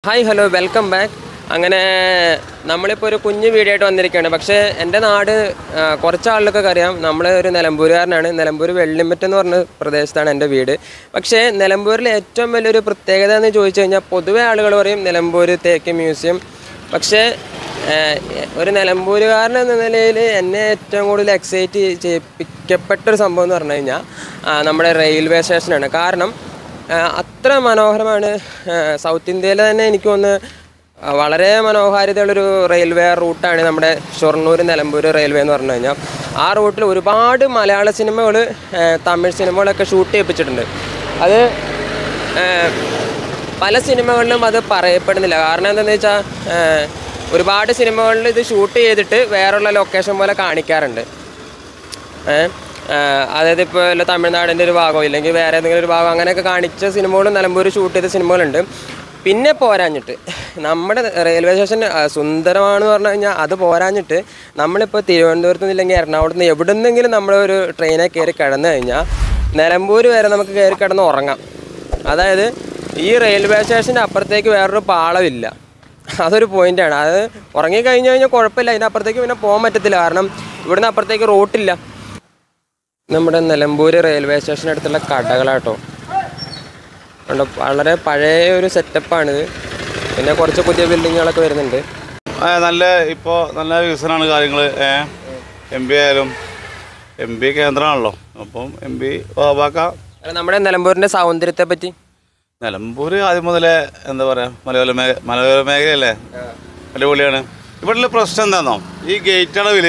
hi hello welcome back അങ്ങനെ നമ്മളിപ്പോൾ ഒരു കുഞ്ഞു വീഡിയോ ആയിട്ട് വന്നിരിക്കുകയാണ് പക്ഷേ എൻ്റെ നാട് ആ, കുറച്ച് ആളുകൾക്കൊക്കെ അറിയാം നമ്മൾ ഒരു നിലമ്പൂരുകാരനാണ് നിലമ്പൂർ വെള്ളിമറ്റ് എന്ന് പറഞ്ഞ പ്രദേശത്താണ് എൻ്റെ വീട് പക്ഷേ നിലമ്പൂരിൽ ഏറ്റവും വലിയൊരു പ്രത്യേകത എന്ന് ചോദിച്ചു കഴിഞ്ഞാൽ പൊതുവെ ആളുകൾ പറയും നിലമ്പൂർ തേക്ക് മ്യൂസിയം പക്ഷേ ആ, ഒരു നിലമ്പൂരുകാരൻ എന്ന നിലയിൽ എന്നെ ഏറ്റവും കൂടുതൽ എക്സൈറ്റ് ചെയ്യിപ്പിക്കപ്പെട്ട ഒരു സംഭവം എന്ന് പറഞ്ഞു കഴിഞ്ഞാൽ ആ, നമ്മുടെ റെയിൽവേ സ്റ്റേഷനാണ് കാരണം ആ, അത്ര മനോഹരമാണ് ആ, സൗത്ത് ഇന്ത്യയിലെ തന്നെ എനിക്ക് തോന്നുന്നു ആ, വളരെ മനോഹാരിതയുള്ളൊരു റെയിൽവേ റൂട്ടാണ് നമ്മുടെ ഷൊർണൂർ നിലമ്പൂർ റെയിൽവേ എന്ന് പറഞ്ഞു കഴിഞ്ഞാൽ ആ റൂട്ടിൽ ഒരുപാട് മലയാള സിനിമകൾ തമിഴ് സിനിമകളൊക്കെ ഷൂട്ട് ചെയ്യിപ്പിച്ചിട്ടുണ്ട് അത് ആ, പല സിനിമകളിലും അത് പറയപ്പെടുന്നില്ല കാരണം എന്താണെന്ന് വെച്ചാൽ ഒരുപാട് സിനിമകളിൽ ഇത് ഷൂട്ട് ചെയ്തിട്ട് വേറെയുള്ള ലൊക്കേഷൻ പോലെ കാണിക്കാറുണ്ട് ഏഹ് അതായത് ഇപ്പോൾ വല്ല തമിഴ്നാടിൻ്റെ ഒരു ഭാഗമോ ഇല്ലെങ്കിൽ വേറെ ഏതെങ്കിലും ഒരു ഭാഗം അങ്ങനെയൊക്കെ കാണിച്ച സിനിമകളും നിലമ്പൂർ ഷൂട്ട് ചെയ്ത സിനിമകളുണ്ട് പിന്നെ പോരാഞ്ഞിട്ട് നമ്മുടെ റെയിൽവേ സ്റ്റേഷൻ ആ, സുന്ദരമാണെന്ന് പറഞ്ഞു കഴിഞ്ഞാൽ അത് പോരാഞ്ഞിട്ട് നമ്മളിപ്പോൾ തിരുവനന്തപുരത്ത് നിന്ന് ഇല്ലെങ്കിൽ എറണാകുളത്ത് നിന്ന് എവിടെ നിന്നെങ്കിലും നമ്മളൊരു ട്രെയിനെ കയറി കിടന്നു കഴിഞ്ഞാൽ നിലമ്പൂർ വരെ നമുക്ക് കയറി കിടന്ന് ഉറങ്ങാം അതായത് ഈ റെയിൽവേ സ്റ്റേഷൻ്റെ അപ്പുറത്തേക്ക് വേറൊരു പാളമില്ല അതൊരു പോയിന്റാണ് അത് ഉറങ്ങി കഴിഞ്ഞ് കഴിഞ്ഞാൽ കുഴപ്പമില്ല അതിൻ്റെ അപ്പുറത്തേക്ക് പിന്നെ പോകാൻ പറ്റത്തില്ല കാരണം ഇവിടുന്ന് അപ്പുറത്തേക്ക് റോട്ടില്ല നമ്മുടെ നിലമ്പൂർ റെയിൽവേ സ്റ്റേഷൻ അടുത്തുള്ള കടകളാട്ടോ കണ്ടോ വളരെ പഴയ ഒരു സെറ്റപ്പാണിത് പിന്നെ കുറച്ച് പുതിയ ബിൽഡിങ്ങുകളൊക്കെ വരുന്നുണ്ട് ആ, നല്ല ഇപ്പോൾ നല്ല വികസനമാണ് കാര്യങ്ങൾ എം പി ആയാലും എം പി കേന്ദ്രമാണല്ലോ അപ്പം എം പി ബാബാക്ക അല്ല, നമ്മുടെ നിലമ്പൂരിൻ്റെ സൗന്ദര്യത്തെ പറ്റി നിലമ്പൂർ ആദ്യം മുതലേ എന്താ പറയുക മലയോര മേഖ മലയോര മേഖലയല്ലേ അടിപൊളിയാണ് ഇവിടെയുള്ള പ്രശ്നം എന്താണെന്നോ ഈ ഗേറ്റ് അളവിൽ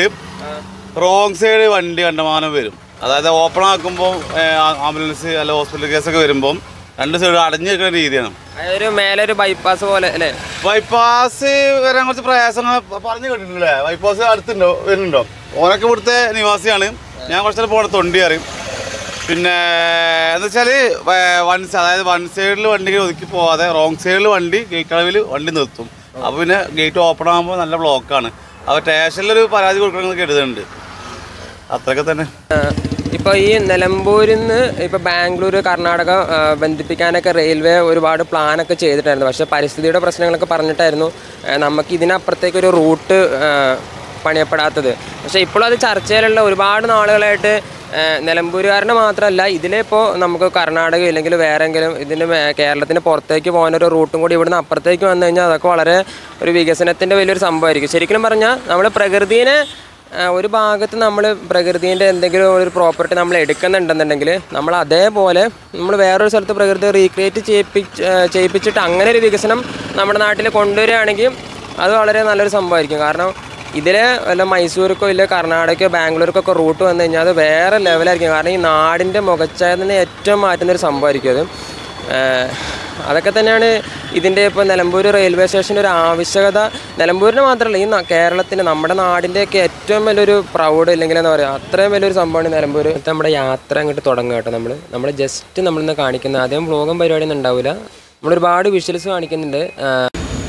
റോങ് സൈഡ് വണ്ടി കണ്ടമാനം വരും അതായത് ഓപ്പൺ ആക്കുമ്പോൾ ആംബുലൻസ് അല്ല ഹോസ്പിറ്റൽ കേസൊക്കെ വരുമ്പം രണ്ട് സൈഡ് അടഞ്ഞു നിൽക്കുന്ന രീതിയാണ് അതൊരു മേലെ ഒരു ബൈപ്പാസ് പോലെ അല്ലേ ബൈപ്പാസ് വരാൻ കുറച്ച് പ്രയാസങ്ങൾ പറഞ്ഞു കേട്ടിട്ടില്ലേ ബൈപ്പാസ് അടുത്തുണ്ടോ വരുന്നുണ്ടോ ഓനൊക്കെ ഇവിടുത്തെ നിവാസിയാണ് ഞാൻ കുറച്ചു പോണ തൊണ്ടി അറിയും പിന്നെ എന്ന് വെച്ചാൽ വൺ അതായത് വൺ സൈഡിൽ വണ്ടി ഒതുക്കി പോവാതെ റോങ് സൈഡിൽ വണ്ടി ഗേറ്റ് അളവിൽ വണ്ടി നിർത്തും അപ്പോൾ പിന്നെ ഗേറ്റ് ഓപ്പൺ ആകുമ്പോൾ നല്ല ബ്ലോക്കാണ് അപ്പോൾ സ്റ്റേഷനിലൊരു പരാതി കൊടുക്കണമെന്ന് കരുതുന്നുണ്ട് അത്രയൊക്കെ തന്നെ ഇപ്പോൾ ഈ നിലമ്പൂരിൽ നിന്ന് ഇപ്പോൾ ബാംഗ്ലൂർ കർണാടക ആ, ബന്ധിപ്പിക്കാനൊക്കെ റെയിൽവേ ഒരുപാട് പ്ലാനൊക്കെ ചെയ്തിട്ടായിരുന്നു പക്ഷേ പരിസ്ഥിതിയുടെ പ്രശ്നങ്ങളൊക്കെ പറഞ്ഞിട്ടായിരുന്നു ആ, നമുക്ക് ഇതിനപ്പുറത്തേക്ക് ഒരു റൂട്ട് ആ, പണിയപ്പെടാത്തത് പക്ഷേ ഇപ്പോഴും അത് ചർച്ചയിലുള്ള ഒരുപാട് നാളുകളായിട്ട് ആ, നിലമ്പൂരുകാരനെ മാത്രമല്ല ഇതിലിപ്പോൾ നമുക്ക് കർണാടക ഇല്ലെങ്കിൽ വേറെ എങ്കിലും ഇതിന് മേ- കേരളത്തിന് പുറത്തേക്ക് പോകാൻ ഒരു റൂട്ടും കൂടി ഇവിടുന്ന് അപ്പുറത്തേക്ക് വന്നു കഴിഞ്ഞാൽ അതൊക്കെ വളരെ ഒരു വികസനത്തിൻ്റെ വലിയൊരു സംഭവമായിരിക്കും ശരിക്കും പറഞ്ഞാൽ നമ്മൾ പ്രകൃതിനെ ആ, ഒരു ഭാഗത്ത് നമ്മൾ പ്രകൃതിൻ്റെ എന്തെങ്കിലും ഒരു പ്രോപ്പർട്ടി നമ്മൾ എടുക്കുന്നുണ്ടെന്നുണ്ടെങ്കിൽ നമ്മൾ അതേപോലെ നമ്മൾ വേറൊരു സ്ഥലത്ത് പ്രകൃതി റീക്രിയേറ്റ് ചെയ്യിപ്പിച്ച് ആ, ചെയ്യിപ്പിച്ചിട്ട് അങ്ങനെ ഒരു വികസനം നമ്മുടെ നാട്ടിൽ കൊണ്ടുവരികയാണെങ്കിൽ അത് വളരെ നല്ലൊരു സംഭവമായിരിക്കും കാരണം ഇതിലെ വല്ല മൈസൂർക്കോ ഇല്ല കർണാടകയോ ബാംഗ്ലൂർക്കൊക്കെ റൂട്ട് വന്നു കഴിഞ്ഞാൽ അത് വേറെ ലെവലായിരിക്കും കാരണം ഈ നാടിൻ്റെ മുഖച്ഛായതിനെ ഏറ്റവും മാറ്റുന്നൊരു സംഭവമായിരിക്കും അത് ഏഹ് അതൊക്കെ തന്നെയാണ് ഇതിൻ്റെ ഇപ്പോൾ നിലമ്പൂർ റെയിൽവേ സ്റ്റേഷൻ്റെ ഒരു ആവശ്യകത നിലമ്പൂരിന് മാത്രമല്ല ഈ ന- കേരളത്തിന് നമ്മുടെ നാടിൻ്റെയൊക്കെ ഏറ്റവും വലിയൊരു പ്രൗഡ് ഇല്ലെങ്കിൽ എന്താ പറയുക അത്രയും വലിയൊരു സംഭവമാണ് നിലമ്പൂർ ഇന്നത്തെ നമ്മുടെ യാത്ര അങ്ങോട്ട് തുടങ്ങുക കേട്ടോ നമ്മൾ നമ്മൾ ജസ്റ്റ് നമ്മളിന്ന് കാണിക്കുന്ന ആദ്യം വ്ളോഗും പരിപാടിയൊന്നും ഉണ്ടാവില്ല നമ്മളൊരുപാട് വിഷ്വൽസ് കാണിക്കുന്നുണ്ട് ആഹ്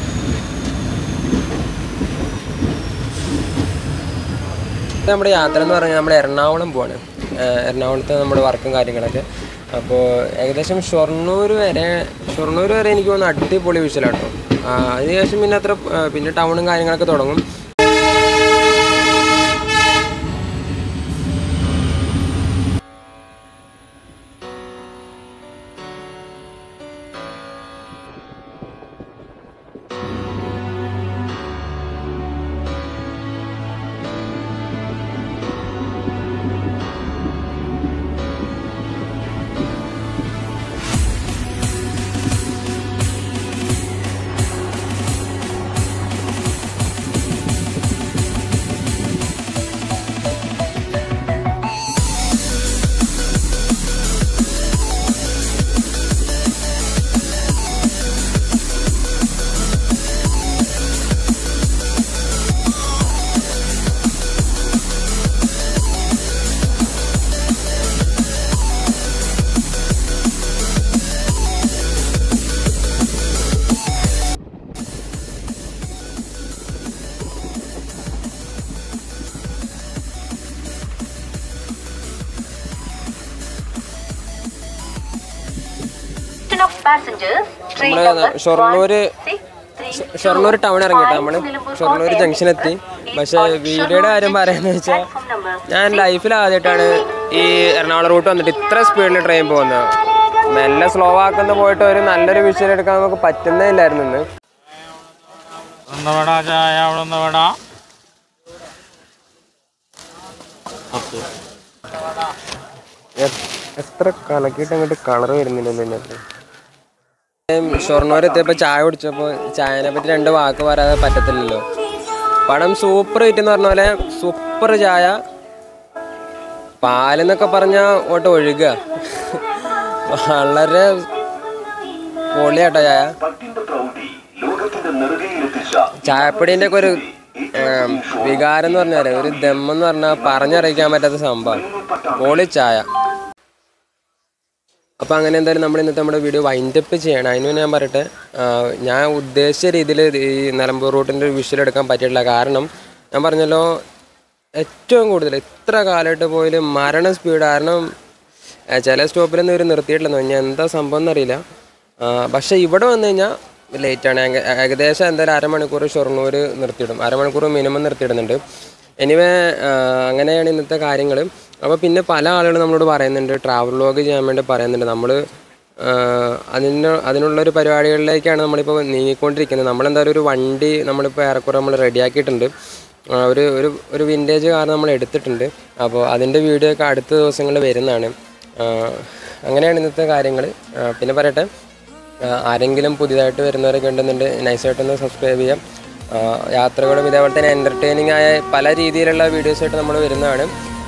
ഇത് നമ്മുടെ യാത്ര എന്ന് പറഞ്ഞാൽ നമ്മൾ എറണാകുളം പോവാണ് ഏഹ് എറണാകുളത്ത് നമ്മുടെ വർക്കും കാര്യങ്ങളൊക്കെ അപ്പോൾ ഏകദേശം ഷൊർണൂർ വരെ ഷൊർണൂർ വരെ എനിക്ക് തോന്നുന്നു അടിപൊളി വിഷലാട്ടോ അതിനുശേഷം പിന്നെ അത്ര ആ, പിന്നെ ടൗണും കാര്യങ്ങളൊക്കെ തുടങ്ങും of passengers, train നമ്മള് number ഷൊർണൂർ 1, 6, ഷൊർണൂർ ടൗൺ ഇറങ്ങിട്ടോ നമ്മൾ ഷൊർണൂർ ജംഗ്ഷൻ എത്തി പക്ഷേ വീഡിയോയുടെ കാര്യം പറയാന്ന് വെച്ചാൽ ഞാൻ ലൈഫിൽ ആദ്യമായിട്ടാണ് ഈ എറണാകുളം റൂട്ട് വന്നിട്ട് ഇത്ര സ്പീഡിൽ ട്രെയിൻ പോകുന്നത് മെല്ലെ സ്ലോ ആക്കുന്ന പോയിട്ട് ഒരു നല്ലൊരു വിഷ്വൽ എടുക്കാൻ നമുക്ക് പറ്റുന്നേ ഇല്ലായിരുന്നു ഇന്ന് ഒന്ന് വേടാ ചായ അവിടെ ഒന്ന് വേടാ എ- എത്ര കലക്കിയിട്ട് അങ്ങോട്ട് കളർ വരുന്നില്ലല്ലോ ഇതിനകത്ത് ഷൊർണൂർ എത്തിയപ്പോൾ ചായ കുടിച്ചപ്പോൾ ചായനെ പറ്റി രണ്ട് വാക്ക് പറയാതെ പറ്റത്തില്ലല്ലോ പടം സൂപ്പർ ഹിറ്റ് എന്ന് പറഞ്ഞ പോലെ സൂപ്പർ ചായ പാലെന്നൊക്കെ പറഞ്ഞാൽ ഓട്ട് ഒഴുകുക വളരെ പൊളിയാട്ടോ ചായ ചായപ്പൊടീൻ്റെ ഒക്കെ ഒരു ഏം, വികാരം എന്ന് പറഞ്ഞാൽ ഒരു ദമ്മെന്ന് പറഞ്ഞാൽ പറഞ്ഞറിയിക്കാൻ പറ്റാത്ത സംഭവം പൊളി ചായ അപ്പോൾ അങ്ങനെ എന്തായാലും നമ്മൾ ഇന്നത്തെ നമ്മുടെ വീഡിയോ വൈൻഡപ്പ് ചെയ്യണം അതിന് മുന്നേ ഞാൻ പറയട്ടെ ആ, ഞാൻ ഉദ്ദേശിച്ച രീതിയിൽ ഈ നിലമ്പൂർ റൂട്ടിൻ്റെ ഒരു വിഷ്വൽ എടുക്കാൻ പറ്റിയിട്ടില്ല കാരണം ഞാൻ പറഞ്ഞല്ലോ ഏറ്റവും കൂടുതൽ ഇത്ര കാലമായിട്ട് പോയാലും മരണ സ്പീഡ് കാരണം ആ, ചില സ്റ്റോപ്പിലൊന്നും ഇവർ നിർത്തിയിട്ടില്ലെന്ന് ഞാൻ എന്താ സംഭവം എന്നറിയില്ല ആ, പക്ഷേ ഇവിടെ വന്നു കഴിഞ്ഞാൽ ലേറ്റാണ് ഏക- ഏകദേശം എന്തായാലും അരമണിക്കൂർ ഷൊർണൂർ നിർത്തിയിടും അരമണിക്കൂർ മിനിമം നിർത്തിയിടുന്നുണ്ട് എനിവേ അങ്ങനെയാണ് ഇന്നത്തെ കാര്യങ്ങൾ അപ്പോൾ പിന്നെ പല ആളുകളും നമ്മളോട് പറയുന്നുണ്ട് ട്രാവൽ വ്ലോഗ് ചെയ്യാൻ വേണ്ടി പറയുന്നുണ്ട് നമ്മൾ അതിന് അതിനുള്ളൊരു പരിപാടികളിലേക്കാണ് നമ്മളിപ്പോൾ നീങ്ങിക്കൊണ്ടിരിക്കുന്നത് നമ്മളെന്തായാലും ഒരു വണ്ടി നമ്മളിപ്പോൾ ഏറെക്കുറെ നമ്മൾ റെഡിയാക്കിയിട്ടുണ്ട് ആ, ഒരു ഒരു ഒരു വിൻറ്റേജ് കാർ നമ്മൾ എടുത്തിട്ടുണ്ട് അപ്പോൾ അതിൻ്റെ വീഡിയോ ഒക്കെ അടുത്ത ദിവസങ്ങളിൽ വരുന്നതാണ് ആ, അങ്ങനെയാണ് ഇന്നത്തെ കാര്യങ്ങൾ പിന്നെ പറയട്ടെ ആ, ആരെങ്കിലും പുതിയതായിട്ട് വരുന്നവരൊക്കെ ഉണ്ടെന്നുണ്ട് നൈസായിട്ടൊന്ന് സബ്സ്ക്രൈബ് ചെയ്യാം ആ, യാത്രകളും ഇതേപോലെ തന്നെ എൻ്റർടൈനിങ് ആയ പല രീതിയിലുള്ള വീഡിയോസായിട്ട് നമ്മൾ വരുന്നതാണ്